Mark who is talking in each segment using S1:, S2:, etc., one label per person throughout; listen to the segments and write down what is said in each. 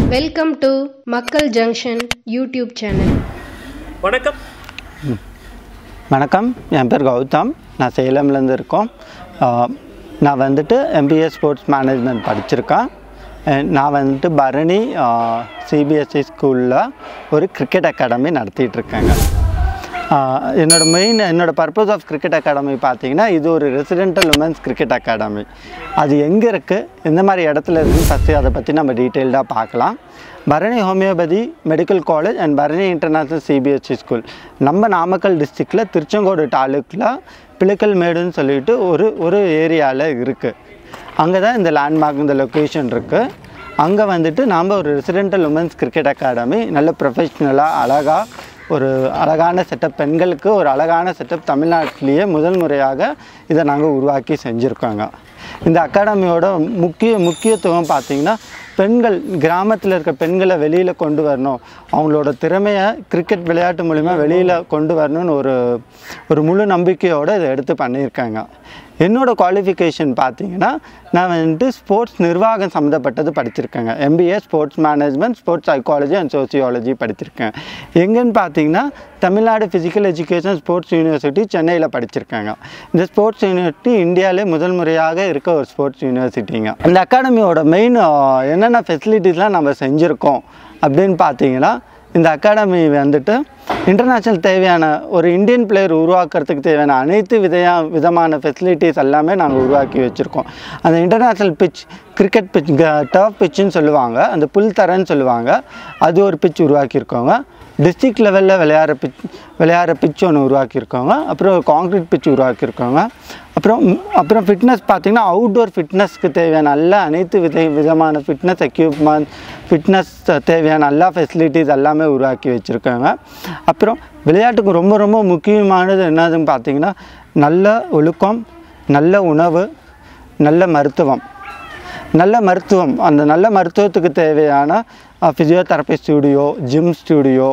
S1: welcome to மக்கள் junction YouTube channel
S2: வணக்கம்
S3: வணக்கம் என் பேர் கௌதம் நான் சேலம்லேருந்து இருக்கோம் ஆஹ் நான் வந்துட்டு எம்பிஏ ஸ்போர்ட்ஸ் மேனேஜ்மெண்ட் படிச்சிருக்கேன் அஹ் நான் வந்துட்டு பரணி சிபிஎஸ்சி ஸ்கூலில் ஒரு கிரிக்கெட் அகாடமி நடத்திட்டு இருக்கேங்க ஆஹ் என்னோட மெயின் என்னோட பர்பஸ் ஆஃப் கிரிக்கெட் அகாடமி பார்த்தீங்கன்னா இது ஒரு ரெசிடென்டல் உமன்ஸ் கிரிக்கெட் அகாடமி அது எங்கே இருக்குது எந்த மாதிரி இடத்துல இருக்குன்னு ஃபஸ்ட்டு அதை பற்றி நம்ம டீட்டெயில்டாக பார்க்கலாம் Bharani homeopathy medical college and Bharani international CBSE school நம்ம நாமக்கல் டிஸ்ட்ரிக்டில் திருச்செங்கோடு தாலுக்கில் பிள்ளைக்கல் மேடுன்னு சொல்லிட்டு ஒரு ஒரு ஏரியாவில் இருக்குது அங்கே தான் இந்த லேண்ட்மார்க் இந்த லொக்கேஷன் இருக்குது அங்கே வந்துட்டு நாம் ஒரு ரெசிடென்டல் உமன்ஸ் கிரிக்கெட் அகாடமி நல்ல ப்ரொஃபஷ்னலாக அழகாக ஒரு அழகான செட்டப் பெண்களுக்கு ஒரு அழகான செட்டப் தமிழ்நாட்டிலேயே முதல் முறையாக இதை நாங்கள் உருவாக்கி செஞ்சுருக்கோங்க இந்த அகாடமியோட முக்கிய முக்கியத்துவம் பார்த்திங்கன்னா பெண்கள் கிராமத்தில் இருக்க பெண்களை வெளியில் கொண்டு வரணும் அவங்களோட திறமையை கிரிக்கெட் விளையாட்டு மூலிமா வெளியில் கொண்டு வரணும்னு ஒரு ஒரு முழு நம்பிக்கையோடு இதை எடுத்து பண்ணியிருக்காங்க என்னோட குவாலிஃபிகேஷன் பார்த்தீங்கன்னா நான் வந்துட்டு ஸ்போர்ட்ஸ் நிர்வாகம் சம்மந்தப்பட்டது படிச்சிருக்கேங்க MBA sports management sports psychology and sociology படிச்சிருக்கேன் எங்கன்னு பார்த்தீங்கன்னா Tamil Nadu physical education sports university சென்னையில் படிச்சிருக்காங்க இந்த ஸ்போர்ட்ஸ் யூனிவர்சிட்டி இந்தியாவிலே முதல் முறையாக இருக்க ஒரு ஸ்போர்ட்ஸ் யூனிவர்சிட்டிங்க இந்த அகாடமியோட மெயின் என்னென்ன ஃபெசிலிட்டிஸ்லாம் நம்ம செஞ்சுருக்கோம் அப்படின்னு பார்த்தீங்கன்னா இந்த அகாடமி வந்துட்டு இன்டர்நேஷ்னல் தேவையான ஒரு இந்தியன் பிளேயர் உருவாக்குறதுக்கு தேவையான அனைத்து விதையா விதமான ஃபெசிலிட்டிஸ் எல்லாமே நாங்கள் உருவாக்கி வச்சுருக்கோம் அந்த international pitch cricket pitch turf பிச்சுன்னு சொல்லுவாங்க அந்த புல் தரன்னு சொல்லுவாங்க அது ஒரு பிச் உருவாக்கியிருக்கோங்க டிஸ்ட்ரிக்ட் லெவலில் விளையாடுற பிச் விளையாடுற பிச் ஒன்று உருவாக்கியிருக்கோங்க அப்புறம் காங்க்ரீட் பிச் உருவாக்கியிருக்கோங்க அப்புறம் அப்புறம் ஃபிட்னஸ் பார்த்திங்கன்னா அவுட்டோர் ஃபிட்னஸ்க்கு தேவையான நல்ல அனைத்து வித விதமான ஃபிட்னஸ் எக்யூப்மெண்ட் ஃபிட்னஸ் தேவையான எல்லா ஃபெசிலிட்டிஸ் எல்லாமே உருவாக்கி வச்சுருக்காங்க அப்புறம் விளையாட்டுக்கு ரொம்ப ரொம்ப முக்கியமானது என்னதுன்னு பார்த்திங்கன்னா நல்ல ஒழுக்கம் நல்ல உணவு நல்ல மருத்துவம் நல்ல மருத்துவம் அந்த நல்ல மருத்துவத்துக்கு தேவையான ஃபிசியோதெரப்பி ஸ்டூடியோ ஜிம் ஸ்டூடியோ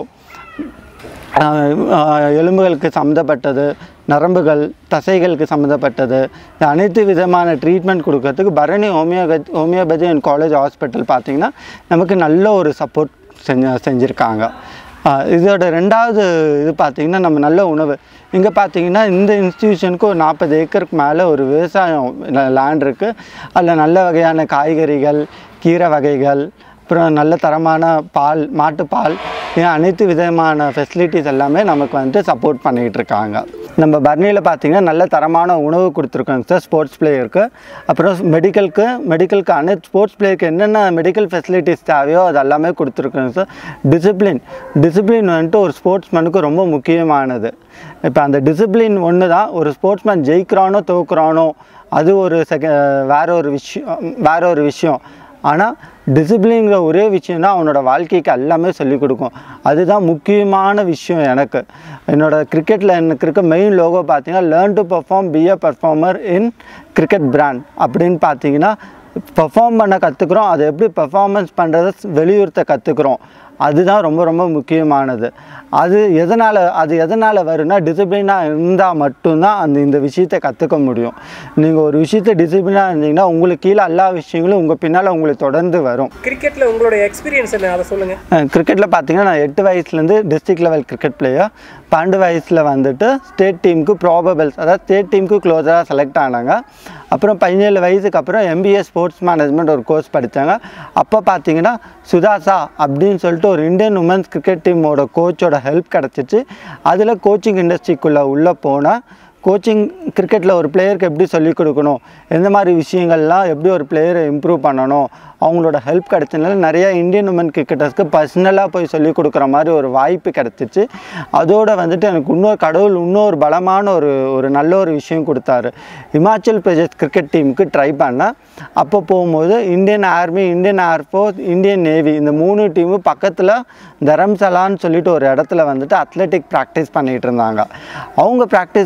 S3: எலும்புகளுக்கு சம்மந்தப்பட்டது நரம்புகள் தசைகளுக்கு சம்மந்தப்பட்டது அனைத்து விதமான ட்ரீட்மெண்ட் கொடுக்கறதுக்கு Bharani homeopathy homeopathy and college hospital பார்த்திங்கன்னா நமக்கு நல்ல ஒரு சப்போர்ட் செஞ்ச செஞ்சுருக்காங்க ஆஹ் இதோட ரெண்டாவது இது பார்த்திங்கன்னா நம்ம நல்ல உணவு இங்கே பார்த்தீங்கன்னா இந்த இன்ஸ்டியூஷனுக்கு ஒரு நாற்பது ஏக்கருக்கு மேலே ஒரு விவசாயம் லேண்ட் இருக்குது அதில் நல்ல வகையான காய்கறிகள் கீரை வகைகள் அப்புறம் நல்ல தரமான பால் மாட்டுப்பால் ஏன் அனைத்து விதமான ஃபெசிலிட்டிஸ் எல்லாமே நமக்கு வந்துட்டு சப்போர்ட் பண்ணிகிட்டு இருக்காங்க நம்ம பர்னியில் பார்த்தீங்கன்னா நல்ல தரமான உணவு கொடுத்துருக்கோங்க சார் ஸ்போர்ட்ஸ் பிளேயருக்கு அப்புறம் மெடிக்கலுக்கு மெடிக்கலுக்கு அனைத்து ஸ்போர்ட்ஸ் பிளேயருக்கு என்னென்ன மெடிக்கல் ஃபெசிலிட்டிஸ் தேவையோ அது எல்லாமே கொடுத்துருக்கோங்க சார் டிசிப்ளின் டிசிப்ளின் வந்துட்டு ஒரு ஸ்போர்ட்ஸ்மேனுக்கு ரொம்ப முக்கியமானது இப்போ அந்த டிசிப்ளின் ஒன்று தான் ஒரு ஸ்போர்ட்ஸ்மேன் ஜெயிக்கிறானோ தோக்குறானோ அது ஒரு செக வேற ஒரு விஷயம் வேற ஒரு விஷயம் ஆனால் டிசிப்ளின்கிற ஒரே விஷயம் தான் அவனோட வாழ்க்கைக்கு எல்லாமே சொல்லிக் கொடுக்கும் அதுதான் முக்கியமான விஷயம் எனக்கு என்னோட கிரிக்கெட்டில் எனக்கு இருக்க மெயின் லோகோ பார்த்தீங்கன்னா learn to perform be a performer in cricket brand அப்படின்னு பார்த்தீங்கன்னா பெர்ஃபார்ம் பண்ண கற்றுக்குறோம் அதை எப்படி பெர்ஃபார்மன்ஸ் பண்ணுறத வெளியுறுத்த கற்றுக்குறோம் அதுதான் ரொம்ப ரொம்ப முக்கியமானது அது எதனால் அது எதனால் வரும்னா டிசிப்ளினாக இருந்தால் மட்டும்தான் அந்த இந்த விஷயத்தை கற்றுக்க முடியும் நீங்கள் ஒரு விஷயத்தை டிசிப்ளினாக இருந்தீங்கன்னா உங்களுக்கு கீழே எல்லா விஷயங்களும் உங்கள் பின்னால் உங்களுக்கு தொடர்ந்து வரும்
S2: கிரிக்கெட்டில் உங்களுடைய எக்ஸ்பீரியன்ஸ் என்ன அதை சொல்லுங்கள்
S3: கிரிக்கெட்டில் பார்த்தீங்கன்னா நான் எட்டு வயசுலேருந்து டிஸ்ட்ரிக்ட் லெவல் கிரிக்கெட் பிளேயர் பன்னெண்டு வயசில் வந்துட்டு ஸ்டேட் டீமுக்கு ப்ராபபிள்ஸ் அதாவது ஸ்டேட் டீமுக்கு க்ளோஸராக செலக்ட் ஆனாங்க அப்புறம் பதினேழு வயசுக்கு அப்புறம் எம்பிஏ ஸ்போர்ட்ஸ் மேனேஜ்மெண்ட் ஒரு கோர்ஸ் படித்தாங்க அப்போ பார்த்தீங்கன்னா சுதாசா அப்படின்னு சொல்லிட்டு ஒரு இந்தியன் உமன்ஸ் கிரிக்கெட் டீமோட கோச்சோட ஹெல்ப் கிடச்சிச்சு அதில் கோச்சிங் இண்டஸ்ட்ரிக்குள்ளே உள்ளே போனால் கோச்சிங் கிரிக்கெட்டில் ஒரு பிளேயருக்கு எப்படி சொல்லிக் கொடுக்கணும் எந்த மாதிரி விஷயங்கள்லாம் எப்படி ஒரு பிளேயரை இம்ப்ரூவ் பண்ணணும் அவங்களோட ஹெல்ப் கிடைச்சதுனால நிறைய இந்தியன் உமன் கிரிக்கெட்டர்ஸ்க்கு பர்சனலாக போய் சொல்லிக் கொடுக்குற மாதிரி ஒரு வாய்ப்பு கிடச்சிச்சு அதோடு வந்துட்டு எனக்கு இன்னொரு கடவுள் இன்னொரு பலமான ஒரு ஒரு நல்ல ஒரு விஷயம் கொடுத்தாரு இமாச்சல் பிரதேஷ் கிரிக்கெட் டீமுக்கு ட்ரை பண்ணேன் அப்போ போகும்போது Indian army Indian air force Indian navy இந்த மூணு டீமும் பக்கத்தில் தரம்சலான்னு சொல்லிட்டு ஒரு இடத்துல வந்துட்டு அத்லெட்டிக் ப்ராக்டிஸ் பண்ணிகிட்டு இருந்தாங்க அவங்க ப்ராக்டிஸ் பண்ண இடத்துல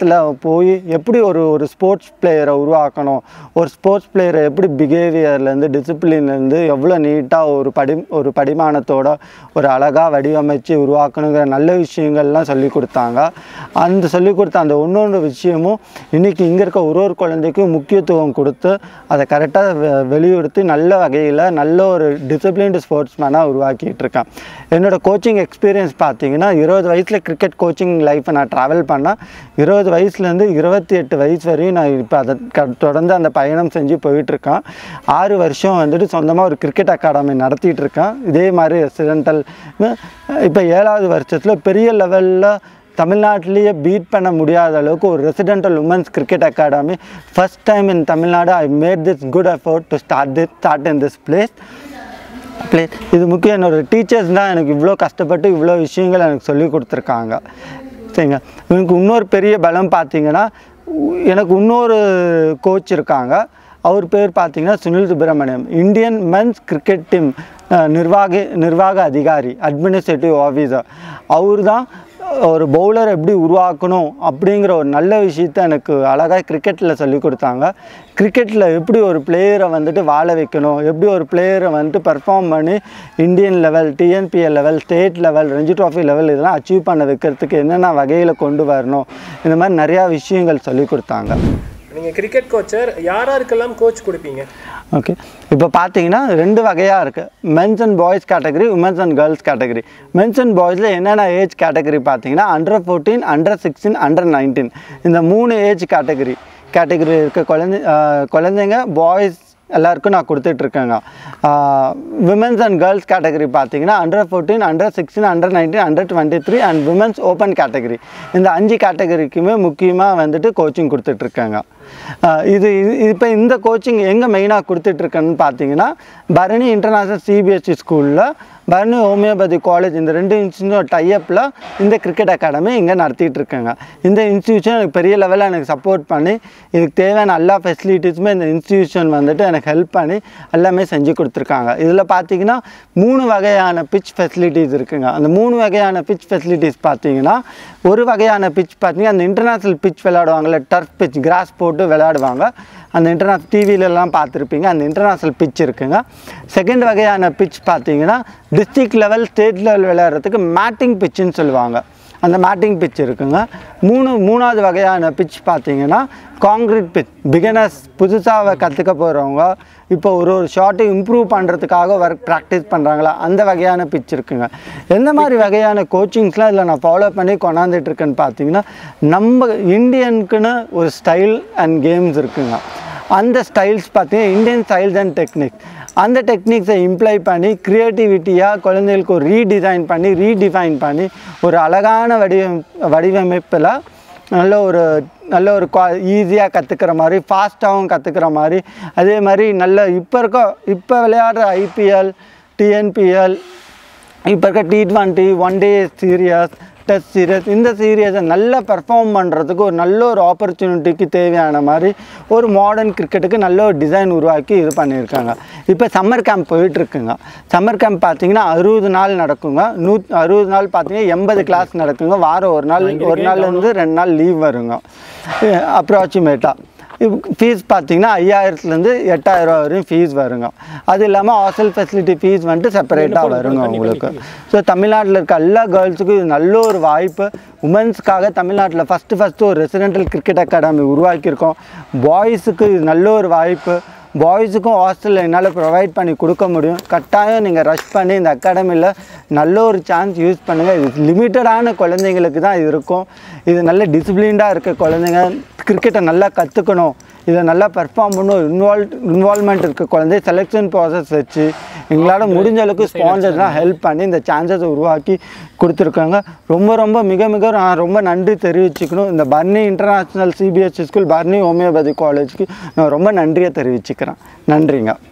S3: மைதானத்தில் போய் எப்படி ஒரு ஒரு ஸ்போர்ட்ஸ் பிளேயரை உருவாக்கணும் ஒரு ஸ்போர்ட்ஸ் பிளேயரை எப்படி பிஹேவியர்லேருந்து டிசிப்ளின்லேருந்து எவ்வளோ நீட்டாக ஒரு படி ஒரு படிமானத்தோட ஒரு அழகாக வடிவமைச்சு உருவாக்கணுங்கிற நல்ல விஷயங்கள்லாம் சொல்லி கொடுத்தாங்க அந்த சொல்லி கொடுத்த அந்த ஒன்றொன்று விஷயமும் இன்றைக்கி இங்கே இருக்க ஒரு ஒரு குழந்தைக்கும் முக்கியத்துவம் கொடுத்து அதை கரெக்டாக வெளியுறுத்தி நல்ல வகையில் நல்ல ஒரு டிசிப்ளின்டு ஸ்போர்ட்ஸ்மேனாக உருவாக்கிட்டு இருக்கேன் என்னோடய கோச்சிங் எக்ஸ்பீரியன்ஸ் பார்த்தீங்கன்னா இருபது வயசில் கிரிக்கெட் கோச்சிங் லைஃப்பை நான் ட்ராவல் பண்ணேன் இருபது வயசுலேருந்து இருபத்தி எட்டு வயசு வரையும் நான் இப்போ அதை க தொடர்ந்து அந்த பயணம் செஞ்சு போயிட்டுருக்கேன் ஆறு வருஷம் வந்துட்டு சொந்தமாக ஒரு கிரிக்கெட் அகாடமி நடத்திட்டு இருக்கேன் இதே மாதிரி ரெசிடென்டல் இப்போ ஏழாவது வருஷத்தில் பெரிய லெவலில் தமிழ்நாட்டிலேயே பீட் பண்ண முடியாத அளவுக்கு ஒரு residential women's cricket academy first time in Tamil Nadu I made this good effort to start this start in this place play இது முக்கியம் என்னோட டீச்சர்ஸ் தான் எனக்கு இவ்வளோ கஷ்டப்பட்டு இவ்வளோ விஷயங்கள் எனக்கு சொல்லி கொடுத்துருக்காங்க சரிங்க எனக்கு இன்னொரு பெரிய பலம் பார்த்தீங்கன்னா உ- எனக்கு இன்னொரு கோச் இருக்காங்க அவர் பேர் பார்த்தீங்கன்னா Sunil Subramaniam Indian men's cricket team நிர்வாக நிர்வாக அதிகாரி அட்மினிஸ்ட்ரேட்டிவ் ஆஃபீஸர் அவர் தான் ஒரு பவுலர் எப்படி உருவாக்கணும் அப்படிங்கிற ஒரு நல்ல விஷயத்த எனக்கு அழகாக கிரிக்கெட்டில் சொல்லி கொடுத்தாங்க கிரிக்கெட்டில் எப்படி ஒரு பிளேயரை வந்துட்டு வாழ வைக்கணும் எப்படி ஒரு பிளேயரை வந்துட்டு பெர்ஃபார்ம் பண்ணி Indian level TNPL level state level Ranji trophy level இதெல்லாம் அச்சீவ் பண்ண வைக்கிறதுக்கு என்னென்ன வகையில் கொண்டு வரணும் இந்த மாதிரி நிறையா விஷயங்கள் சொல்லி கொடுத்தாங்க
S2: நீங்கள் கிரிக்கெட் கோச்சர் யாராருக்கெல்லாம் கோச் கொடுப்பீங்க
S3: ஓகே இப்போ பார்த்தீங்கன்னா ரெண்டு வகையாக இருக்குது men's and boys category women's and girls category men's and பாய்ஸில் என்னென்ன ஏஜ் கேட்டகரி பார்த்தீங்கன்னா under fourteen under sixteen under nineteen இந்த மூணு ஏஜ் கேட்டகரி கேட்டகரி இருக்க குழந்தை ஆஹ் குழந்தைங்க பாய்ஸ் எல்லாருக்கும் நான் கொடுத்துட்ருக்கேங்க விமென்ஸ் அண்ட் கேர்ள்ஸ் கேட்டகரி பார்த்தீங்கன்னா under fourteen under sixteen under nineteen under twenty three and women's open category இந்த அஞ்சு கேட்டகரிக்குமே முக்கியமாக வந்துட்டு கோச்சிங் கொடுத்துட்ருக்காங்க இது இப்போ இந்த கோச்சிங் எங்கே மெயினாக கொடுத்துட்ருக்கேன்னு பார்த்தீங்கன்னா பரணி இன்டர்நேஷ்னல் சிபிஎஸ்சி ஸ்கூலில் பரணி ஹோமியோபதி காலேஜ் இந்த ரெண்டு இன்ஸ்டியூட் டைஅப்பில் இந்த கிரிக்கெட் அகாடமி இங்கே நடத்திட்டு இருக்கேங்க இந்த இன்ஸ்டியூஷன் எனக்கு பெரிய லெவலில் எனக்கு சப்போர்ட் பண்ணி இதுக்கு தேவையான எல்லா ஃபெசிலிட்டிஸுமே இந்த இன்ஸ்டியூஷன் வந்துட்டு எனக்கு ஹெல்ப் பண்ணி எல்லாமே செஞ்சு கொடுத்துருக்காங்க இதில் பார்த்தீங்கன்னா மூணு வகையான பிச் ஃபெசிலிட்டிஸ் இருக்குங்க அந்த மூணு வகையான பிச் ஃபெசிலிட்டிஸ் பார்த்தீங்கன்னா ஒரு வகையான பிச் பார்த்தீங்கன்னா அந்த இன்டர்நேஷ்னல் பிச் விளையாடுவாங்கல்ல டர்ஃப் பிச் கிராஸ் போட்டு விளையாடுவாங்க அந்த இன்டர்நேஷ் டிவிலெலாம் பார்த்துருப்பீங்க அந்த இன்டர்நேஷ்னல் பிச் இருக்குங்க செகண்ட் வகையான பிச் பார்த்தீங்கன்னா டிஸ்ட்ரிக்ட் லெவல் ஸ்டேட் லெவல் விளையாடுறதுக்கு மேட்டிங் பிச்சுன்னு சொல்லுவாங்க அந்த மேட்டிங் பிச் இருக்குங்க மூணு மூணாவது வகையான பிச் பார்த்தீங்கன்னா காங்கிரீட் பிச் பிகினர்ஸ் புதுசாக கற்றுக்க போகிறவங்க இப்போ ஒரு ஒரு ஷாட்டை இம்ப்ரூவ் பண்ணுறதுக்காக ஒர்க் ப்ராக்டிஸ் பண்ணுறாங்களா அந்த வகையான பிச் இருக்குங்க எந்த மாதிரி வகையான கோச்சிங்ஸ்லாம் இதில் நான் ஃபாலோ பண்ணி கொண்டாந்துட்டு இருக்கேன்னு பார்த்தீங்கன்னா நம்ம இந்தியனுக்குன்னு ஒரு ஸ்டைல் அண்ட் கேம்ஸ் இருக்குங்க அந்த ஸ்டைல்ஸ் பார்த்தீங்கன்னா இந்தியன் ஸ்டைல்ஸ் அண்ட் டெக்னிக்ஸ் அந்த டெக்னிக்ஸை இம்ப்ளை பண்ணி க்ரியேட்டிவிட்டியாக குழந்தைகளுக்கு ஒரு ரீடிசைன் பண்ணி ரீடிஃபைன் பண்ணி ஒரு அழகான வடிவம் வடிவமைப்பில் நல்ல ஒரு நல்ல ஒரு குவா ஈஸியாக கற்றுக்கிற மாதிரி ஃபாஸ்ட்டாகவும் கற்றுக்கிற மாதிரி அதே மாதிரி நல்ல இப்போ இருக்க இப்போ விளையாடுற ஐபிஎல் டிஎன்பிஎல் இப்போ இருக்க T twenty one day series test series இந்த சீரியஸை நல்லா பெர்ஃபார்ம் பண்ணுறதுக்கு ஒரு நல்ல ஒரு ஆப்பர்ச்சுனிட்டிக்கு தேவையான மாதிரி ஒரு மாடர்ன் கிரிக்கெட்டுக்கு நல்ல ஒரு டிசைன் உருவாக்கி இது பண்ணியிருக்காங்க இப்போ சம்மர் கேம்ப் போயிட்டுருக்குங்க சம்மர் கேம்ப் பார்த்தீங்கன்னா அறுபது நாள் நடக்குங்க நூ அறுபது நாள் பார்த்தீங்கன்னா எண்பது கிளாஸ் நடக்குங்க வாரம் ஒரு நாள் ஒரு நாள் வந்து ரெண்டு நாள் லீவ் வருங்க அப்ராக்சிமேட்டாக ஃபீஸ் பார்த்தீங்கன்னா ஐயாயிரத்துலேருந்து எட்டாயிரம் வரையும் ஃபீஸ் வருங்க அது இல்லாமல் ஹாஸ்டல் ஃபெசிலிட்டி ஃபீஸ் வந்துட்டு செப்பரேட்டாக வருங்க உங்களுக்கு ஸோ தமிழ்நாட்டில் இருக்க எல்லா கேர்ள்ஸுக்கும் இது நல்ல ஒரு வாய்ப்பு உமன்ஸ்க்காக தமிழ்நாட்டில் ஃபஸ்ட்டு ஃபஸ்ட்டு ஒரு ரெசிடென்டல் கிரிக்கெட் அகாடமி உருவாக்கியிருக்கோம் பாய்ஸுக்கு இது நல்ல ஒரு வாய்ப்பு பாய்ஸுக்கும் ஹாஸ்டலில் என்னால் ப்ரொவைட் பண்ணி கொடுக்க முடியும் கட்டாயம் நீங்கள் ரஷ் பண்ணி இந்த அகாடமியில் நல்ல ஒரு சான்ஸ் யூஸ் பண்ணுங்கள் இது லிமிட்டடான குழந்தைங்களுக்கு தான் இது இருக்கும் இது நல்ல டிசிப்ளின்டாக இருக்க குழந்தைங்க கிரிக்கெட்டை நல்லா கற்றுக்கணும் இதை நல்லா பெர்ஃபார்ம் பண்ணணும் இன்வால்வ் இன்வால்மெண்ட் இருக்க குழந்தை செலெக்ஷன் ப்ராசஸ் வச்சு எங்களால் முடிஞ்ச அளவுக்கு ஸ்பான்சர்ஸ்லாம் ஹெல்ப் பண்ணி இந்த சான்சஸை உருவாக்கி கொடுத்துருக்காங்க ரொம்ப ரொம்ப மிக மிக நான் ரொம்ப நன்றி தெரிவிச்சுக்கணும் இந்த Bharani international CBSE school Bharani homeopathy காலேஜ்க்கு நான் ரொம்ப நன்றியை தெரிவிச்சுக்கிறேன் நன்றிங்க